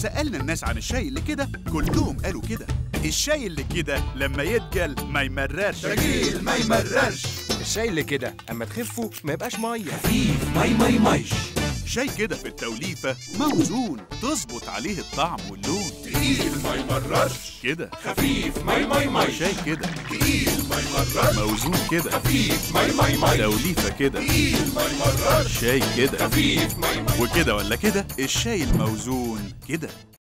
سألنا الناس عن الشاي اللي كده كلهم قالوا كده الشاي اللي كده لما يتجل ما يمررش تجيل ما يمررش الشاي اللي كده اما تخفه ما يبقاش ميه خفيف مي مي ميش شاي كده في التوليفة موزون تظبط عليه الطعم واللون تقيل ما يمررش كده خفيف مي مي ميش شاي كده تقيل ما يمررش موزون كده خفيف مي مي ميش توليفة كده تقيل ما يمررش شاي كده خفيف مي مي وكده ولا كده الشاي الموزون كده